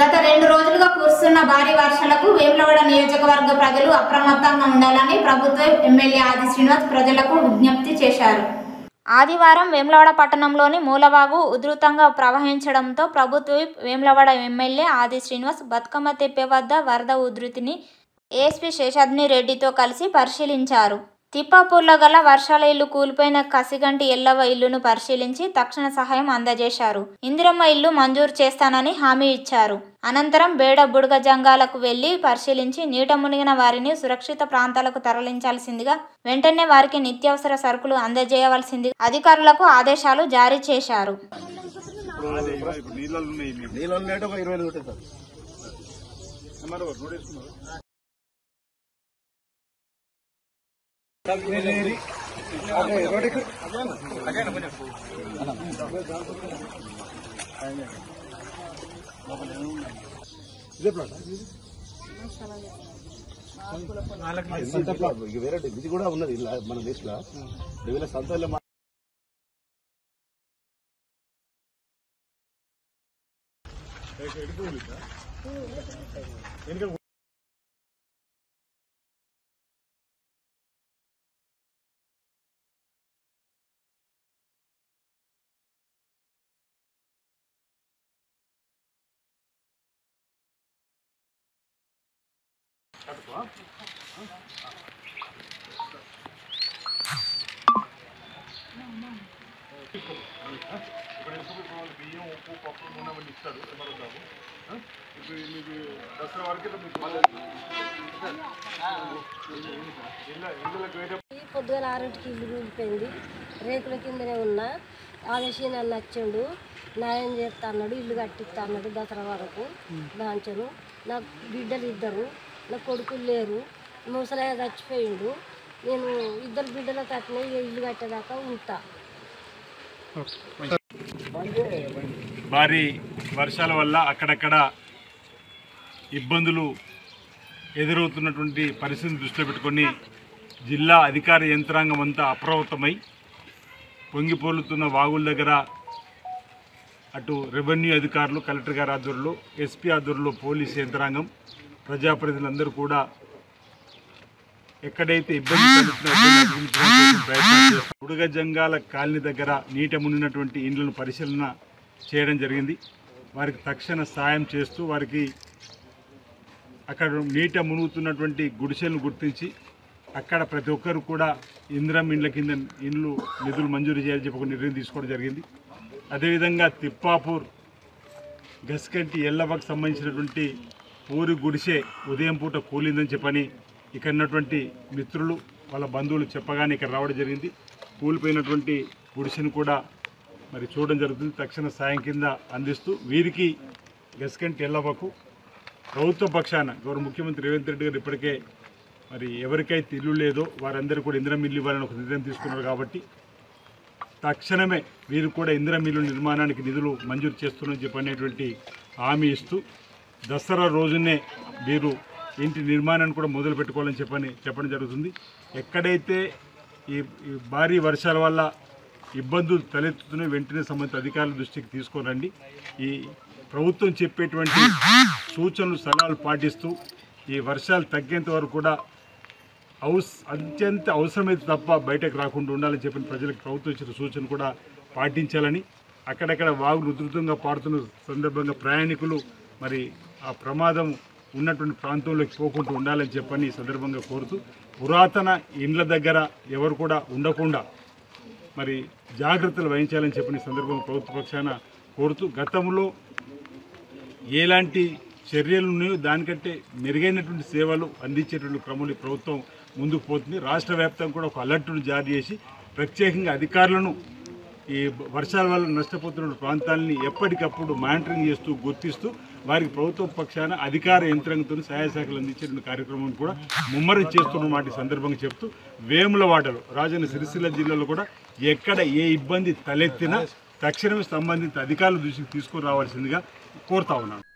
గత రెండు రోజులుగా కురుస్తున్న భారీ వర్షాలకు వేములవాడ నియోజకవర్గ ప్రజలు అప్రమత్తంగా ఉండాలని ప్రభుత్వ ఎమ్మెల్యే ఆది శ్రీనివాస్ ప్రజలకు విజ్ఞప్తి చేశారు ఆదివారం వేములవాడ పట్టణంలోని మూలవాగు ఉధృతంగా ప్రవహించడంతో ప్రభుత్వ విప్ వేములవాడ ఎమ్మెల్యే ఆది శ్రీనివాస్ బతుకమ్మ తెప్పే వద్ద వరద ఉధృతిని ఏఎస్పీ శేషాద్ని రెడ్డితో కలిసి పరిశీలించారు తిప్పాపూర్లో గల వర్షాల ఇల్లు కూలిపోయిన కసిగంటి ఎల్లవ ఇల్లును పరిశీలించి తక్షణ సహాయం అందజేశారు ఇందిరమ్మ ఇల్లు మంజూరు చేస్తానని హామీ ఇచ్చారు అనంతరం బేడ బుడగ జంగాలకు వెళ్లి పరిశీలించి నీట మునిగిన వారిని సురక్షిత ప్రాంతాలకు తరలించాల్సిందిగా వెంటనే వారికి నిత్యావసర సరుకులు అందజేయవలసింది అధికారులకు ఆదేశాలు జారీ చేశారు నీళ్ళు ఉండేట ఒక ఇరవై ఒకటి సార్ ఇక వేరే ఇది కూడా ఉన్నది ఇలా మన లిస్ట్ లో వీళ్ళ సంతలో బియ్యం ఉప్పు పప్పు నూనె అవన్నీ ఇస్తాడు ఎంఆర్ఓ సాబు ఆ? ఇప్పుడు మీకు దసరా వరకు మీకు ఇళ్ళ ఇళ్ళకి వేరే పొద్దుగల ఆరింటికి ఇల్లు కూలిపోయింది రేకుల కిందనే ఉన్నా ఆదేశీ నన్ను నచ్చిండు న్యాయం చేస్తా అన్నాడు ఇల్లు కట్టిస్తా అన్నాడు దసరా వరకు దాంచను నాకు బిడ్డలు ఇద్దరు నా కొడుకులు లేరు ముసలాయ చచ్చిపోయిండు నేను ఇద్దరు బిడ్డల తట్టిన ఇక ఇల్లు కట్టేదాకా ఉంటా భారీ వర్షాల వల్ల అక్కడక్కడ ఇబ్బందులు ఎదురవుతున్నటువంటి పరిస్థితిని దృష్టిలో పెట్టుకొని జిల్లా అధికార యంత్రాంగం అంతా అప్రమత్తమై పొంగిపోలుతున్న వాగుల దగ్గర అటు రెవెన్యూ అధికారులు కలెక్టర్ గారి ఆధ్వర్యంలో ఎస్పీ ఆధ్వర్యంలో పోలీస్ యంత్రాంగం ప్రజాప్రతినిధులందరూ కూడా ఎక్కడైతే ఇబ్బంది కలుగుతున్న ఇబ్బంది అధిగమించడం కోసం ప్రయత్నం చేస్తున్నారు బుడగ జంగాల కాలనీ దగ్గర నీట మునిగినటువంటి ఇండ్లను పరిశీలన చేయడం జరిగింది వారికి తక్షణ సాయం చేస్తూ వారికి అక్కడ నీట మునుగుతున్నటువంటి గుడిసెలను గుర్తించి అక్కడ ప్రతి ఒక్కరు కూడా ఇందిరం ఇండ్ల కింద ఇండ్లు నిధులు మంజూరు చేయాలని చెప్పి ఒక నిర్ణయం తీసుకోవడం జరిగింది అదేవిధంగా తిప్పాపూర్ గస్కంటి ఎల్లవకు సంబంధించినటువంటి పూరి గుడిసె ఉదయం పూట కూలిందని చెప్పని ఇక్కడ ఉన్నటువంటి మిత్రులు వాళ్ళ బంధువులు చెప్పగానే ఇక్కడ రావడం జరిగింది కూలిపోయినటువంటి గుడిసెను కూడా మరి చూడడం జరుగుతుంది తక్షణ సాయం కింద అందిస్తూ వీరికి గస్కంటి ఎల్లవకు ప్రభుత్వ పక్షాన గౌరవ ముఖ్యమంత్రి రేవంత్ రెడ్డి గారు ఇప్పటికే మరి ఎవరికైతే ఇల్లు లేదో వారందరూ కూడా ఇందిరం ఇల్లు ఇవ్వాలని ఒక నిర్ణయం తీసుకున్నారు కాబట్టి తక్షణమే వీరు కూడా ఇందిరా మిల్లు నిర్మాణానికి నిధులు మంజూరు చేస్తున్నారని చెప్పనేటువంటి హామీ ఇస్తూ దసరా రోజునే వీరు ఇంటి నిర్మాణాన్ని కూడా మొదలు పెట్టుకోవాలని చెప్పని చెప్పడం జరుగుతుంది ఎక్కడైతే ఈ ఈ భారీ వర్షాల వల్ల ఇబ్బందులు తలెత్తుతున్నాయి వెంటనే సంబంధిత అధికారుల దృష్టికి తీసుకొని ఈ ప్రభుత్వం చెప్పేటువంటి సూచనలు సలహాలు పాటిస్తూ ఈ వర్షాలు తగ్గేంత వరకు కూడా అవస్ అత్యంత అవసరమైతే తప్ప బయటకు రాకుండా ఉండాలని చెప్పిన ప్రజలకు ప్రభుత్వం ఇచ్చిన సూచన కూడా పాటించాలని అక్కడక్కడ వాగులు ఉధృతంగా పాడుతున్న సందర్భంగా ప్రయాణికులు మరి ఆ ప్రమాదం ఉన్నటువంటి ప్రాంతంలోకి పోకుండా ఉండాలని చెప్పని ఈ సందర్భంగా కోరుతూ పురాతన ఇండ్ల దగ్గర ఎవరు కూడా ఉండకుండా మరి జాగ్రత్తలు వహించాలని చెప్పిన ఈ సందర్భంగా ప్రభుత్వ పక్షాన కోరుతూ గతంలో ఎలాంటి చర్యలు ఉన్నాయో దానికంటే మెరుగైనటువంటి సేవలు అందించేటువంటి క్రమంలో ఈ ప్రభుత్వం ముందుకు పోతుంది రాష్ట్ర వ్యాప్తంగా కూడా ఒక అలర్ట్ను జారీ చేసి ప్రత్యేకంగా అధికారులను ఈ వర్షాల వల్ల నష్టపోతున్న ప్రాంతాలని ఎప్పటికప్పుడు మానిటరింగ్ చేస్తూ గుర్తిస్తూ వారికి ప్రభుత్వ పక్షాన అధికార యంత్రాంగంతో సహాయ శాఖలు అందించేటువంటి కార్యక్రమం కూడా ముమ్మరం చేస్తున్న మాట ఈ సందర్భంగా చెప్తూ వేములవాడలో రాజన్న సిరిసిల్ల జిల్లాలో కూడా ఎక్కడ ఏ ఇబ్బంది తలెత్తినా తక్షణమే సంబంధిత అధికారుల దృష్టికి తీసుకుని రావాల్సిందిగా కోరుతా ఉన్నాను